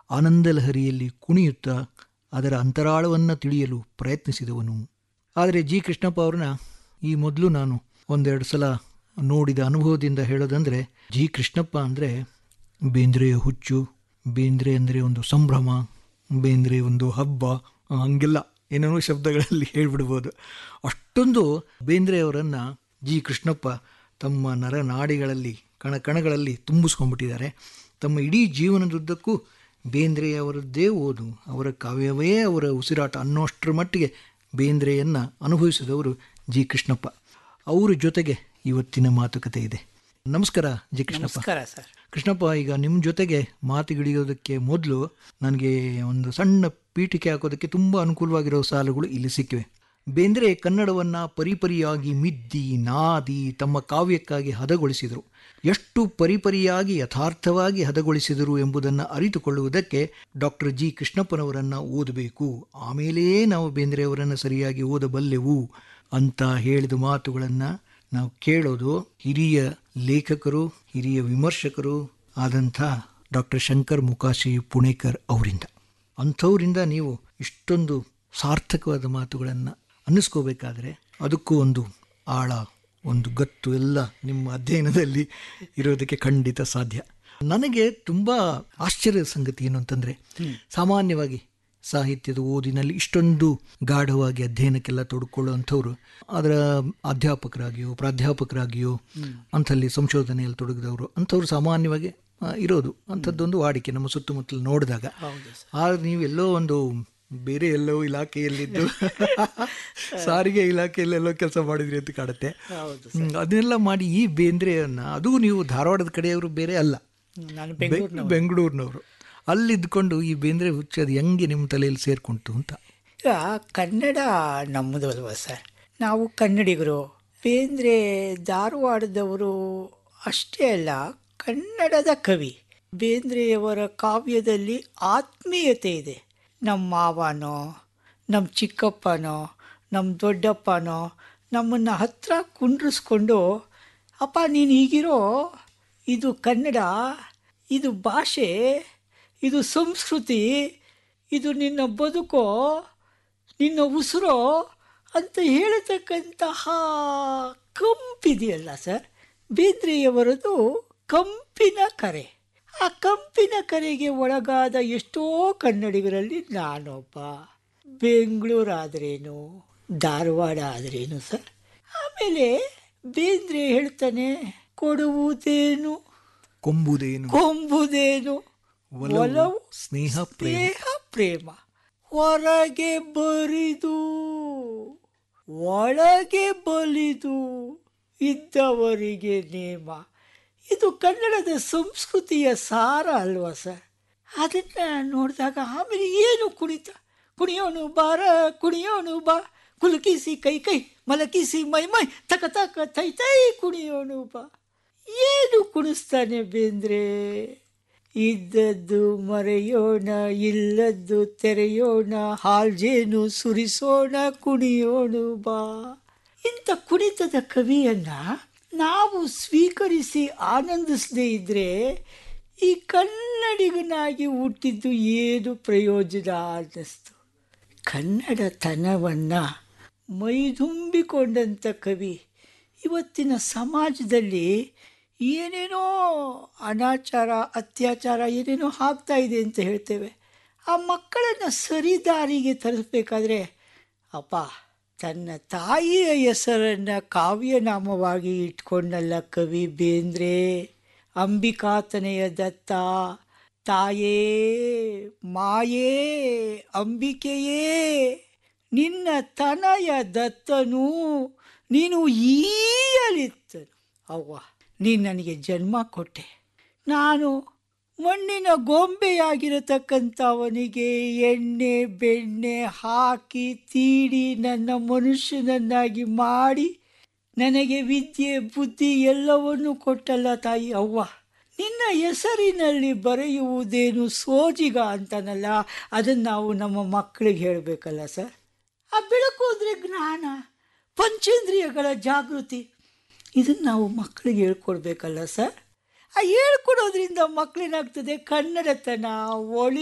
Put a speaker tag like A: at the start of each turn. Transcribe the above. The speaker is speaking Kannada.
A: ಆನಂದ ಲಹರಿಯಲ್ಲಿ ಕುಣಿಯುತ್ತಾ ಅದರ ಅಂತರಾಳವನ್ನು ತಿಳಿಯಲು ಪ್ರಯತ್ನಿಸಿದವನು ಆದರೆ ಜಿ ಕೃಷ್ಣಪ್ಪ ಅವ್ರನ್ನ ಈ ಮೊದಲು ನಾನು ಒಂದೆರಡು ಸಲ ನೋಡಿದ ಅನುಭವದಿಂದ ಹೇಳೋದಂದರೆ ಜಿ ಕೃಷ್ಣಪ್ಪ ಅಂದರೆ ಬೇಂದ್ರೆಯ ಹುಚ್ಚು ಬೇಂದ್ರೆ ಅಂದರೆ ಒಂದು ಸಂಭ್ರಮ ಬೇಂದ್ರೆ ಒಂದು ಹಬ್ಬ ಹಂಗೆಲ್ಲ ಏನೇನೋ ಶಬ್ದಗಳಲ್ಲಿ ಹೇಳ್ಬಿಡ್ಬೋದು ಅಷ್ಟೊಂದು ಬೇಂದ್ರೆಯವರನ್ನು ಜಿ ಕೃಷ್ಣಪ್ಪ ತಮ್ಮ ನರನಾಡಿಗಳಲ್ಲಿ ಕಣಕಣಗಳಲ್ಲಿ ತುಂಬಿಸ್ಕೊಂಡ್ಬಿಟ್ಟಿದ್ದಾರೆ ತಮ್ಮ ಇಡೀ ಜೀವನದುದ್ದಕ್ಕೂ ಬೇಂದ್ರೆಯವರದ್ದೇ ಓದು ಅವರ ಕಾವ್ಯವೇ ಅವರ ಉಸಿರಾಟ ಅನ್ನೋಷ್ಟರ ಮಟ್ಟಿಗೆ ಬೇಂದ್ರೆಯನ್ನು ಅನುಭವಿಸಿದವರು ಜಿ ಕೃಷ್ಣಪ್ಪ ಅವರ ಜೊತೆಗೆ ಇವತ್ತಿನ ಮಾತುಕತೆ ಇದೆ ನಮಸ್ಕಾರ ಜಿ ಕೃಷ್ಣಪ್ಪ
B: ನಮಸ್ಕಾರ ಸರ್
A: ಕೃಷ್ಣಪ್ಪ ಈಗ ನಿಮ್ಮ ಜೊತೆಗೆ ಮಾತುಗಿಳಿಯೋದಕ್ಕೆ ಮೊದಲು ನನಗೆ ಒಂದು ಸಣ್ಣ ಪೀಠಿಕೆ ಹಾಕೋದಕ್ಕೆ ತುಂಬ ಅನುಕೂಲವಾಗಿರೋ ಸಾಲುಗಳು ಇಲ್ಲಿ ಸಿಕ್ಕಿವೆ ಬೇಂದ್ರೆ ಕನ್ನಡವನ್ನು ಪರಿಪರಿಯಾಗಿ ಮಿದ್ದಿ ನಾದಿ ತಮ್ಮ ಕಾವ್ಯಕ್ಕಾಗಿ ಹದಗೊಳಿಸಿದರು ಎಷ್ಟು ಪರಿಪರಿಯಾಗಿ ಯಥಾರ್ಥವಾಗಿ ಹದಗೊಳಿಸಿದರು ಎಂಬುದನ್ನು ಅರಿತುಕೊಳ್ಳುವುದಕ್ಕೆ ಡಾಕ್ಟರ್ ಜಿ ಕೃಷ್ಣಪ್ಪನವರನ್ನು ಓದಬೇಕು ಆಮೇಲೇ ನಾವು ಬೇಂದ್ರೆಯವರನ್ನು ಸರಿಯಾಗಿ ಓದಬಲ್ಲೆವು ಅಂತ ಹೇಳಿದ ಮಾತುಗಳನ್ನು ನಾವು ಕೇಳೋದು ಹಿರಿಯ ಲೇಖಕರು ಹಿರಿಯ ವಿಮರ್ಶಕರು ಆದಂಥ ಡಾಕ್ಟರ್ ಶಂಕರ್ ಮುಕಾಶಿ ಪುಣೇಕರ್ ಅವರಿಂದ ಅಂಥವರಿಂದ ನೀವು ಇಷ್ಟೊಂದು ಸಾರ್ಥಕವಾದ ಮಾತುಗಳನ್ನು ಅನ್ನಿಸ್ಕೋಬೇಕಾದ್ರೆ ಅದಕ್ಕೂ ಒಂದು ಆಳ ಒಂದು ಗತ್ತು ಎಲ್ಲ ನಿಮ್ಮ ಅಧ್ಯಯನದಲ್ಲಿ ಇರೋದಕ್ಕೆ ಖಂಡಿತ ಸಾಧ್ಯ ನನಗೆ ತುಂಬ ಆಶ್ಚರ್ಯದ ಸಂಗತಿ ಏನು ಅಂತಂದರೆ ಸಾಮಾನ್ಯವಾಗಿ ಸಾಹಿತ್ಯದ ಓದಿನಲ್ಲಿ ಇಷ್ಟೊಂದು ಗಾಢವಾಗಿ ಅಧ್ಯಯನಕ್ಕೆಲ್ಲ ತೊಡಕೊಳ್ಳುವಂಥವ್ರು ಅದರ ಅಧ್ಯಾಪಕರಾಗಿಯೋ ಪ್ರಾಧ್ಯಾಪಕರಾಗಿಯೋ ಅಂಥಲ್ಲಿ ಸಂಶೋಧನೆಯಲ್ಲಿ ತೊಡಗಿದವರು ಅಂಥವ್ರು ಸಾಮಾನ್ಯವಾಗಿ ಆ, ಇರೋದು ಅಂಥದ್ದೊಂದು ವಾಡಿಕೆ ನಮ್ಮ ಸುತ್ತಮುತ್ತಲು ನೋಡಿದಾಗ ಆದ್ರೆ ನೀವು ಎಲ್ಲೋ ಒಂದು ಬೇರೆ ಎಲ್ಲೋ ಇಲಾಖೆಯಲ್ಲಿದ್ದು ಸಾರಿಗೆ ಇಲಾಖೆಯಲ್ಲೆಲ್ಲೋ ಕೆಲಸ ಮಾಡಿದ್ರಿ ಅಂತ ಕಾಡುತ್ತೆ
B: ಹೌದು
A: ಹ್ಮ್, ಅದನ್ನೆಲ್ಲ ಮಾಡಿ ಈ ಬೇಂದ್ರೆಯನ್ನ ಅದು ನೀವು ಧಾರವಾಡದ ಕಡೆಯವರು ಬೇರೆ ಅಲ್ಲ
B: ನಾನು
A: ಬೆ- ಬೆಂಗಳೂರಿನವರು ಅಲ್ಲಿದ್ಕೊಂಡು ಈ ಬೇಂದ್ರೆ ಹುಚ್ಚು ಅದು ಹೆಂಗೆ ನಿಮ್ಮ ತಲೆಯಲ್ಲಿ ಸೇರ್ಕೊಂತು ಅಂತ
B: ಈಗ ಕನ್ನಡ ನಮ್ಮದು ಅಲ್ವಾ ಸರ್ ನಾವು ಕನ್ನಡಿಗರು ಬೇಂದ್ರೆ ಧಾರವಾಡದವರು ಅಷ್ಟೇ ಅಲ್ಲ ಕನ್ನಡದ ಕವಿ ಬೇಂದ್ರೆಯವರ ಕಾವ್ಯದಲ್ಲಿ ಆತ್ಮೀಯತೆ ಇದೆ ನಮ್ಮ ಮಾವನೋ ನಮ್ಮ ಚಿಕ್ಕಪ್ಪನೋ ನಮ್ಮ ದೊಡ್ಡಪ್ಪನೋ ನಮ್ಮನ್ನು ಹತ್ರ ಕುಂಡ್ರಿಸ್ಕೊಂಡು ಅಪ್ಪ ನೀನು ಹೀಗಿರೋ ಇದು ಕನ್ನಡ ಇದು ಭಾಷೆ ಇದು ಸಂಸ್ಕೃತಿ ಇದು ನಿನ್ನ ಬದುಕೋ ನಿನ್ನ ಉಸಿರೋ ಅಂತ ಹೇಳತಕ್ಕಂತಹ ಕಂಪಿದೆಯಲ್ಲ ಸರ್ ಬೇಂದ್ರೆಯವರದು ಕಂಪಿನ ಕರೆ ಆ ಕಂಪಿನ ಕರೆಗೆ ಒಳಗಾದ ಎಷ್ಟೋ ಕನ್ನಡಿಗರಲ್ಲಿ ನಾನೊಬ್ಬ ಬೆಂಗಳೂರಾದ್ರೇನು ಧಾರವಾಡ ಆದ್ರೇನು ಸರ್ ಆಮೇಲೆ ಬೇಂದ್ರೆ ಹೇಳ್ತಾನೆ ಕೊಡುವುದೇನು
A: ಕೊಂಬುದೇನು
B: ಕೊಂಬುದೇನು
A: ಒಲವು,
B: ಒಲವು
A: ಸ್ನೇಹ ಪ್ರೇಮ
B: ಸ್ನೇಹ ಪ್ರೇಮ ಹೊರಗೆ ಬರಿದು ಒಳಗೆ ಬಲಿದು ಇದ್ದವರಿಗೆ ನೇಮ ಇದು ಕನ್ನಡದ ಸಂಸ್ಕೃತಿಯ ಸಾರ ಅಲ್ವಾ ಸರ್ ಅದನ್ನ ನೋಡಿದಾಗ ಆಮೇಲೆ ಏನು ಕುಣಿತ ಕುಣಿಯೋನು ಬಾರ ಕುಣಿಯೋನು ಬಾ ಕುಲುಕಿಸಿ ಕೈ ಕೈ ಮಲಕಿಸಿ ಮೈ ಮೈ ತಕ ತಕ ತೈ ತೈ ಕುಣಿಯೋನು ಬಾ ಏನು ಕುಣಿಸ್ತಾನೆ ಬೇಂದ್ರೆ ಇದ್ದದ್ದು ಮರೆಯೋಣ ಇಲ್ಲದ್ದು ತೆರೆಯೋಣ ಹಾಲ್ಜೇನು ಸುರಿಸೋಣ ಕುಣಿಯೋಣ ಬಾ ಇಂಥ ಕುಣಿತದ ಕವಿಯನ್ನ ನಾವು ಸ್ವೀಕರಿಸಿ ಆನಂದಿಸದೇ ಇದ್ರೆ ಈ ಕನ್ನಡಿಗನಾಗಿ ಹುಟ್ಟಿದ್ದು ಏನು ಪ್ರಯೋಜನ ಅನ್ನಿಸ್ತು ಕನ್ನಡತನವನ್ನು ಮೈದುಂಬಿಕೊಂಡಂಥ ಕವಿ ಇವತ್ತಿನ ಸಮಾಜದಲ್ಲಿ ಏನೇನೋ ಅನಾಚಾರ ಅತ್ಯಾಚಾರ ಏನೇನೋ ಆಗ್ತಾ ಇದೆ ಅಂತ ಹೇಳ್ತೇವೆ ಆ ಮಕ್ಕಳನ್ನು ಸರಿದಾರಿಗೆ ತರಿಸ್ಬೇಕಾದ್ರೆ ಅಪ್ಪ ತನ್ನ ತಾಯಿಯ ಹೆಸರನ್ನು ಕಾವ್ಯನಾಮವಾಗಿ ಇಟ್ಕೊಂಡಲ್ಲ ಕವಿ ಬೇಂದ್ರೆ ಅಂಬಿಕಾತನೆಯ ದತ್ತ ತಾಯೇ ಮಾಯೇ ಅಂಬಿಕೆಯೇ ನಿನ್ನ ತನಯ ದತ್ತನು ನೀನು ಈಯಲಿತ್ತನು ಅವ್ವ ನೀನು ನನಗೆ ಜನ್ಮ ಕೊಟ್ಟೆ ನಾನು ಮಣ್ಣಿನ ಗೊಂಬೆಯಾಗಿರತಕ್ಕಂಥವನಿಗೆ ಎಣ್ಣೆ ಬೆಣ್ಣೆ ಹಾಕಿ ತೀಡಿ ನನ್ನ ಮನುಷ್ಯನನ್ನಾಗಿ ಮಾಡಿ ನನಗೆ ವಿದ್ಯೆ ಬುದ್ಧಿ ಎಲ್ಲವನ್ನೂ ಕೊಟ್ಟಲ್ಲ ತಾಯಿ ಅವ್ವ ನಿನ್ನ ಹೆಸರಿನಲ್ಲಿ ಬರೆಯುವುದೇನು ಸೋಜಿಗ ಅಂತನಲ್ಲ ಅದನ್ನು ನಾವು ನಮ್ಮ ಮಕ್ಕಳಿಗೆ ಹೇಳಬೇಕಲ್ಲ ಸರ್ ಆ ಬೆಳಕು ಅಂದರೆ ಜ್ಞಾನ ಪಂಚೇಂದ್ರಿಯಗಳ ಜಾಗೃತಿ ಇದನ್ನು ನಾವು ಮಕ್ಕಳಿಗೆ ಹೇಳ್ಕೊಡ್ಬೇಕಲ್ಲ ಸರ್ ಆ ಹೇಳ್ಕೊಡೋದ್ರಿಂದ ಮಕ್ಕಳೇನಾಗ್ತದೆ ಕನ್ನಡತನ ಒಳಿ